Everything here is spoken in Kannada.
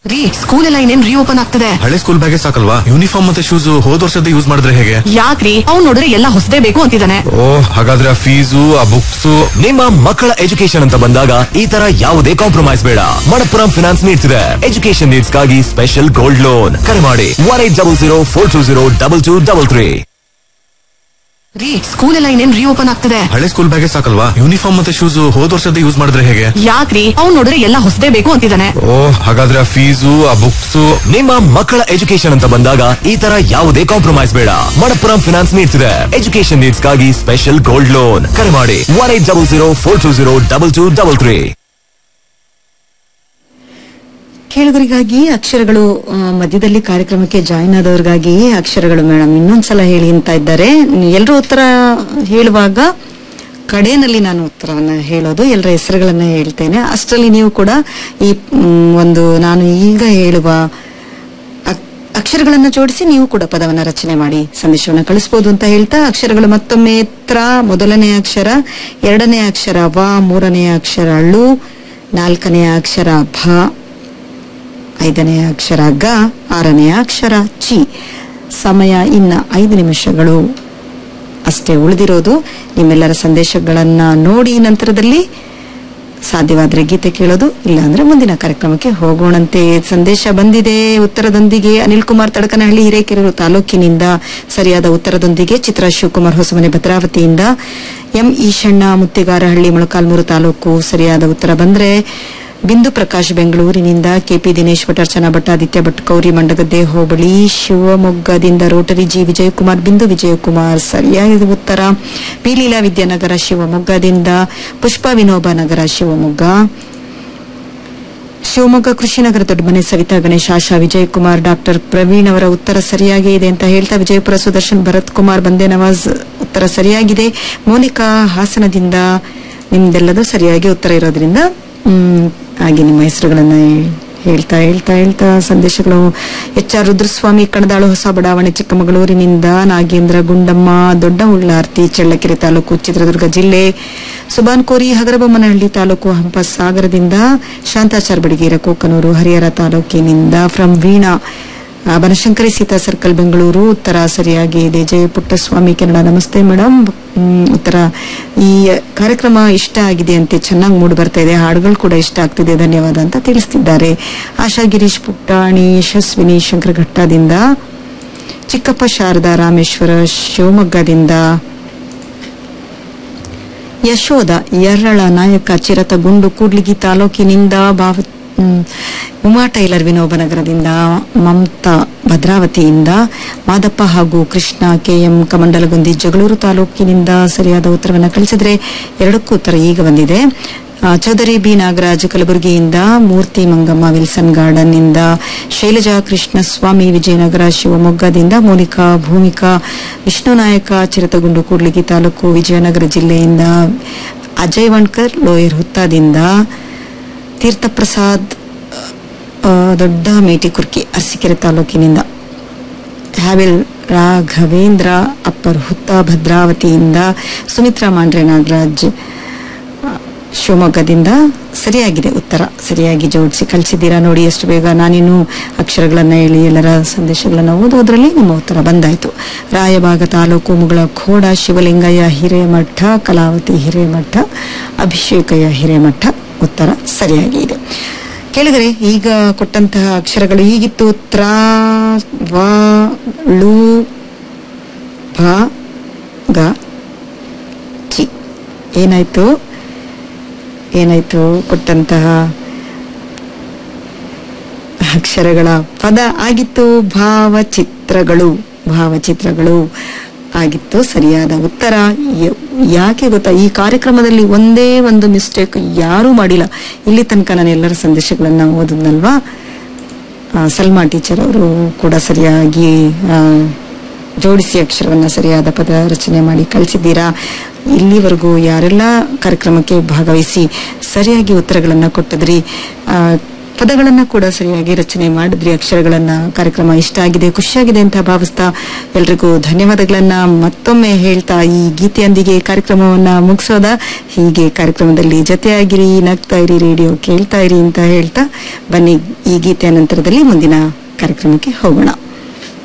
ರೀ ಸ್ಕೂಲ್ ಎಲ್ಲ ಇನ್ನೇನ್ ರೀಓಪನ್ ಆಗ್ತದೆ ಹಳೆ ಸ್ಕೂಲ್ ಬ್ಯಾಗೆ ಸಾಕಲ್ವಾ ಯೂನಿಫಾರ್ಮ್ ಮತ್ತೆ ಶೂಸ್ ಹೋದ್ ವರ್ಷದ ಯೂಸ್ ಮಾಡಿದ್ರೆ ಹೇಗೆ ಯಾಕ್ರಿ ಅವ್ನ್ ನೋಡಿದ್ರೆ ಎಲ್ಲ ಹೊಸದೇ ಬೇಕು ಅಂತಿದ್ದಾನೆ ಓ ಹಾಗಾದ್ರೆ ಆ ಫೀಸು ಆ ಬುಕ್ಸ್ ನಿಮ್ಮ ಮಕ್ಕಳ ಎಜುಕೇಶನ್ ಅಂತ ಬಂದಾಗ ಈ ತರ ಯಾವುದೇ ಕಾಂಪ್ರಮೈಸ್ ಬೇಡ ಮಣಪ್ಪುರಂ ಫಿನಾನ್ಸ್ ನೀಡ್ಸ್ ಇದೆ ಎಜುಕೇಶನ್ ನೀಡ್ಸ್ ಗಾಗಿ ಸ್ಪೆಷಲ್ ಗೋಲ್ಡ್ ಲೋನ್ ಕರೆ ಮಾಡಿ one eight double zero four two zero double two double three ರೀ ಸ್ಕೂಲ್ ಎಲ್ಲ ಇನ್ನೇನ್ ರೀಓಪನ್ ಆಗ್ತದೆ ಹಳೆ ಸ್ಕೂಲ್ ಬ್ಯಾಗೆ ಸಾಕಲ್ವಾ ಯೂನಿಫಾರ್ಮ್ ಮತ್ತೆ ಶೂಸ್ ಹೋದ್ ವರ್ಷದ ಯೂಸ್ ಮಾಡಿದ್ರೆ ಹೇಗೆ ಯಾಕ್ರಿ ಅವ್ನ್ ನೋಡಿದ್ರೆ ಎಲ್ಲ ಹೊಸದೇ ಬೇಕು ಅಂತಿದ್ದಾನೆ ಓ ಹಾಗಾದ್ರೆ ಆ ಫೀಸು ಆ ಬುಕ್ಸ್ ನಿಮ್ಮ ಮಕ್ಕಳ ಎಜುಕೇಶನ್ ಅಂತ ಬಂದಾಗ ಈ ತರ ಯಾವುದೇ ಕಾಂಪ್ರಮೈಸ್ ಬೇಡ ಮಣಪ್ಪುರಂ ಫಿನಾನ್ಸ್ ನೀಡ್ಸ್ ಇದೆ ಎಜುಕೇಶನ್ ನೀಡ್ಸ್ ಗಾಗಿ ಸ್ಪೆಷಲ್ ಗೋಲ್ಡ್ ಲೋನ್ ಕರೆ ಮಾಡಿ one eight double zero four two zero double two double three ಕೇಳುಗರಿಗಾಗಿ ಅಕ್ಷರಗಳು ಆ, ಮಧ್ಯದಲ್ಲಿ ಕಾರ್ಯಕ್ರಮಕ್ಕೆ ಜಾಯಿನ್ ಆದವರಿಗಾಗಿ ಅಕ್ಷರಗಳು ಮೇಡಮ್ ಇನ್ನೊಂದ್ಸಲ ಹೇಳಿ ಅಂತ ಇದ್ದಾರೆ ಎಲ್ಲರೂ ಉತ್ತರ ಹೇಳುವಾಗ ಕಡೆಯಲ್ಲಿ ನಾನು ಉತ್ತರವನ್ನ ಹೇಳೋದು ಎಲ್ಲರ ಹೆಸರುಗಳನ್ನ ಹೇಳ್ತೇನೆ ಅಷ್ಟರಲ್ಲಿ ನೀವು ಕೂಡ ಈ ಮ್, ಒಂದು ನಾನು ಈಗ ಹೇಳುವ ಅಕ್- ಅಕ್ಷರಗಳನ್ನ ಜೋಡಿಸಿ ನೀವು ಕೂಡ ಪದವನ್ನ ರಚನೆ ಮಾಡಿ ಸಂದೇಶವನ್ನ ಕಳಿಸಬಹುದು ಅಂತ ಹೇಳ್ತಾ ಅಕ್ಷರಗಳು ಮತ್ತೊಮ್ಮೆ ತ್ರ ಮೊದಲನೇ ಅಕ್ಷರ ಎರಡನೇ ಅಕ್ಷರ ವ ಮೂರನೇ ಅಕ್ಷರ ಳು ನಾಲ್ಕನೇ ಅಕ್ಷರ ಭ ಐದನೇ ಅಕ್ಷರ ಗ ಆರನೇ ಅಕ್ಷರ ಚಿ ಸಮಯ ಇನ್ನ ಐದು ನಿಮಿಷಗಳು ಅಷ್ಟೇ ಉಳಿದಿರೋದು ನಿಮ್ಮೆಲ್ಲರ ಸಂದೇಶಗಳನ್ನ ನೋಡಿ ನಂತರದಲ್ಲಿ ಸಾಧ್ಯವಾದ್ರೆ ಗೀತೆ ಕೇಳೋದು ಇಲ್ಲ ಅಂದ್ರೆ ಮುಂದಿನ ಕಾರ್ಯಕ್ರಮಕ್ಕೆ ಹೋಗೋಣಂತೆ ಸಂದೇಶ ಬಂದಿದೆ ಉತ್ತರದೊಂದಿಗೆ ಅನಿಲ್ ಕುಮಾರ್ ತಡಕನಹಳ್ಳಿ ಹಿರೇಕೆರೂರು ತಾಲೂಕಿನಿಂದ ಸರಿಯಾದ ಉತ್ತರದೊಂದಿಗೆ ಚಿತ್ರ ಶಿವಕುಮಾರ್ ಹೊಸಮನೆ ಭದ್ರಾವತಿಯಿಂದ ಎಂ ಈಶಣ್ಣ ಮುತ್ತಿಗಾರಹಳ್ಳಿ ಮೊಳಕಾಲ್ಮೂರು ತಾಲೂಕು ಸರಿಯಾದ ಉತ್ತರ ಬಂದ್ರೆ ಬಿಂದು ಪ್ರಕಾಶ್ ಬೆಂಗಳೂರಿನಿಂದ ಕೆಪಿ ದಿನೇಶ್ ಭಟ್ ಅರ್ಚನಾ ಭಟ್ ಆದಿತ್ಯ ಭಟ್ ಗೌರಿ ಮಂಡಗದ್ದೆ ಹೋಬಳಿ ಶಿವಮೊಗ್ಗದಿಂದ ರೋಟರಿ ಜಿ ವಿಜಯಕುಮಾರ್ ಬಿಂದು ವಿಜಯಕುಮಾರ್ ಸರಿಯಾದ ಉತ್ತರ ಪಿಲೀಲಾ ವಿದ್ಯಾನಗರ ಶಿವಮೊಗ್ಗದಿಂದ ಪುಷ್ಪ ವಿನೋಬ ನಗರ ಶಿವಮೊಗ್ಗ ಶಿವಮೊಗ್ಗ ಕೃಷಿನಗರ ದೊಡ್ಡಮನೆ ಸವಿತಾ ಗಣೇಶ್ ಆಶಾ ವಿಜಯಕುಮಾರ್ ಡಾಕ್ಟರ್ ಪ್ರವೀಣ್ ಅವರ ಉತ್ತರ ಸರಿಯಾಗಿ ಇದೆ ಅಂತ ಹೇಳ್ತಾ ವಿಜಯಪುರ ಸುದರ್ಶನ್ ಭರತ್ ಕುಮಾರ್ ಬಂದೆ ನವಾಜ್ ಉತ್ತರ ಸರಿಯಾಗಿದೆ ಮೋನಿಕಾ ಹಾಸನದಿಂದ ನಿಮ್ದೆಲ್ಲದೂ ಸರಿಯಾಗಿ ಉತ್ತರ ಇರೋದ್ರಿಂದ ಹ್ಮ್, ಹಾಗೆ ನಿಮ್ಮ ಹೆಸರುಗಳನ್ನ ಹೇಳ್ತಾ ಹೇಳ್ತಾ ಹೇಳ್ತಾ ಸಂದೇಶಗಳು ಎಚ್ ಆರ್ ರುದ್ರಸ್ವಾಮಿ ಕಣದಾಳು ಹೊಸ ಬಡಾವಣೆ ಚಿಕ್ಕಮಗಳೂರಿನಿಂದ ನಾಗೇಂದ್ರ ಗುಂಡಮ್ಮ ದೊಡ್ಡ ಉಳ್ಳಾರ್ತಿ ಚಳ್ಳಕೆರೆ ತಾಲೂಕು ಚಿತ್ರದುರ್ಗ ಜಿಲ್ಲೆ ಸುಬಾನ್ ಕೋರಿ ಹಗರಬೊಮ್ಮನಹಳ್ಳಿ ತಾಲೂಕು ಹಂಪ ಸಾಗರದಿಂದ ಶಾಂತಾಚಾರ್ ಬಡಿಗೇರ ಕೋಕನೂರು ಹರಿಹರ ತಾಲೂಕಿನಿಂದ ಫ್ರಮ್ ವೀಣಾ ಆ, ಬನಶಂಕರಿ ಸೀತಾ ಸರ್ಕಲ್ ಬೆಂಗಳೂರು ಉತ್ತರ ಸರಿಯಾಗಿ ಇದೆ ಜಯ ಪುಟ್ಟಸ್ವಾಮಿ ಕನ್ನಡ ನಮಸ್ತೆ ಮೇಡಮ್ ಉತ್ತರ ಈ ಕಾರ್ಯಕ್ರಮ ಇಷ್ಟ ಆಗಿದೆ ಅಂತೆ ಚೆನ್ನಾಗಿ ಮೂಡಿ ಬರ್ತಾ ಇದೆ ಹಾಡುಗಳು ಕೂಡ ಇಷ್ಟ ಆಗ್ತಿದೆ ಧನ್ಯವಾದ ಅಂತ ತಿಳಿಸ್ತಿದ್ದಾರೆ ಆಶಾ ಗಿರೀಶ್ ಪುಟ್ಟಾಣಿ ಯಶಸ್ವಿನಿ ಶಂಕರಘಟ್ಟದಿಂದ ಚಿಕ್ಕಪ್ಪ ಶಾರದಾ ರಾಮೇಶ್ವರ ಶಿವಮೊಗ್ಗದಿಂದ ಯಶೋಧ ಯರ್ರಳ ನಾಯಕ ಚಿರತ ಗುಂಡು ಕೂಡ್ಲಿಗಿ ತಾಲೂಕಿನಿಂದ ಭಾವ ಹ್ಮ್, ಉಮಾ ಟೈಲರ್ ವಿನೋಬನಗರದಿಂದ ಮಮತಾ ಭದ್ರಾವತಿಯಿಂದ ಮಾದಪ್ಪ ಹಾಗೂ ಕೃಷ್ಣ ಕೆಎಂ ಕಮಂಡಲಗುಂದಿ ಜಗಳೂರು ತಾಲೂಕಿನಿಂದ ಸರಿಯಾದ ಉತ್ತರವನ್ನು ಕಳಿಸಿದ್ರೆ ಎರಡಕ್ಕೂ ಉತ್ತರ ಈಗ ಬಂದಿದೆ ಆ, ಚೌಧರಿ ಬಿ ನಾಗರಾಜ್ ಕಲಬುರಗಿಯಿಂದ ಮೂರ್ತಿ ಮಂಗಮ್ಮ ವಿಲ್ಸನ್ ಗಾರ್ಡನ್ ಇಂದ ಶೈಲಜಾ ಕೃಷ್ಣಸ್ವಾಮಿ ವಿಜಯನಗರ ಶಿವಮೊಗ್ಗದಿಂದ ಮೋನಿಕಾ ಭೂಮಿಕಾ ವಿಷ್ಣು ನಾಯಕ ಚಿರತಗುಂಡು ಕೂಡ್ಲಿಗಿ ತಾಲೂಕು ವಿಜಯನಗರ ಜಿಲ್ಲೆಯಿಂದ ಅಜಯ್ ವಣ್ಕರ್ ಲೋಯರ್ ಹುತ್ತಾದಿಂದ ತೀರ್ಥಪ್ರಸಾದ್ ಆ, ದೊಡ್ಡ ಮೇಟಿಕುರ್ಕಿ ಅರಸೀಕೆರೆ ತಾಲೂಕಿನಿಂದ ಹ್ಯಾವೆಲ್ ರಾಘವೇಂದ್ರ ಅಪ್ಪರ್ ಹುತ್ತ ಭದ್ರಾವತಿಯಿಂದ ಸುಮಿತ್ರಾ ಮಾಂಡ್ರೆ ನಾಗರಾಜ್ ಆ, ಶಿವಮೊಗ್ಗದಿಂದ ಸರಿಯಾಗಿದೆ ಉತ್ತರ ಸರಿಯಾಗಿ ಜೋಡಿಸಿ ಕಳಿಸಿದ್ದೀರಾ ನೋಡಿ ಎಷ್ಟು ಬೇಗ ನಾನಿನ್ನು ಅಕ್ಷರಗಳನ್ನ ಹೇಳಿ ಎಲ್ಲರ ಸಂದೇಶಗಳನ್ನ ಓದೋದ್ರಲ್ಲಿ ನಿಮ್ಮ ಉತ್ತರ ಬಂದಾಯ್ತು ರಾಯಬಾಗ ತಾಲೂಕು ಮುಗಳ ಖೋಡ ಶಿವಲಿಂಗಯ್ಯ ಹಿರೇಮಠ ಕಲಾವತಿ ಹಿರೇಮಠ ಅಭಿಷೇಕಯ್ಯ ಹಿರೇಮಠ ಉತ್ತರ ಸರಿಯಾಗಿ ಇದೆ ಕೇಳಿದರೆ ಈಗ ಕೊಟ್ಟಂತಹ ಅಕ್ಷರಗಳು ಹೀಗಿತ್ತು ತ್ರ ವ ಳು ಭ ಗ ಚಿ ಏನಾಯ್ತು ಏನಾಯ್ತು ಕೊಟ್ಟಂತಹ ಅಕ್ಷರಗಳ ಪದ ಆಗಿತ್ತು ಭಾವಚಿತ್ರಗಳು ಭಾವಚಿತ್ರಗಳು ಆಗಿತ್ತು ಸರಿಯಾದ ಉತ್ತರ ಯ- ಯಾಕೆ ಗೊತ್ತಾ ಈ ಕಾರ್ಯಕ್ರಮದಲ್ಲಿ ಒಂದೇ ಒಂದು ಮಿಸ್ಟೇಕ್ ಯಾರೂ ಮಾಡಿಲ್ಲ ಇಲ್ಲಿ ತನಕ ನಾನು ಎಲ್ಲರ ಸಂದೇಶಗಳನ್ನ ಓದಿದ್ನಲ್ವಾ ಆ, ಸಲ್ಮಾ ಟೀಚರ್ ಅವರು ಕೂಡ ಸರಿಯಾಗಿ ಆ, ಜೋಡಿಸಿ ಅಕ್ಷರವನ್ನ ಸರಿಯಾದ ಪದ ರಚನೆ ಮಾಡಿ ಕಳಿಸಿದ್ದೀರಾ ಇಲ್ಲಿವರೆಗೂ ಯಾರೆಲ್ಲ ಕಾರ್ಯಕ್ರಮಕ್ಕೆ ಭಾಗವಹಿಸಿ ಸರಿಯಾಗಿ ಉತ್ತರಗಳನ್ನ ಕೊಟ್ಟಿದ್ರಿ ಆ, ಪದಗಳನ್ನ ಕೂಡ ಸರಿಯಾಗಿ ರಚನೆ ಮಾಡಿದ್ರಿ ಅಕ್ಷರಗಳನ್ನ ಕಾರ್ಯಕ್ರಮ ಇಷ್ಟ ಆಗಿದೆ ಖುಷಿಯಾಗಿದೆ ಅಂತ ಭಾವಿಸ್ತಾ ಎಲ್ರಿಗೂ ಧನ್ಯವಾದಗಳನ್ನ ಮತ್ತೊಮ್ಮೆ ಹೇಳ್ತಾ ಈ ಗೀತೆಯೊಂದಿಗೆ ಕಾರ್ಯಕ್ರಮವನ್ನ ಮುಗಿಸೋದ ಹೀಗೆ ಕಾರ್ಯಕ್ರಮದಲ್ಲಿ ಜೊತೆಯಾಗಿರಿ ನಗ್ತಾ ಇರಿ ರೇಡಿಯೋ ಕೇಳ್ತಾ ಇರಿ ಅಂತ ಹೇಳ್ತಾ ಬನ್ನಿ ಈ ಗೀತೆಯ ನಂತರದಲ್ಲಿ ಮುಂದಿನ ಕಾರ್ಯಕ್ರಮಕ್ಕೆ ಹೋಗೋಣ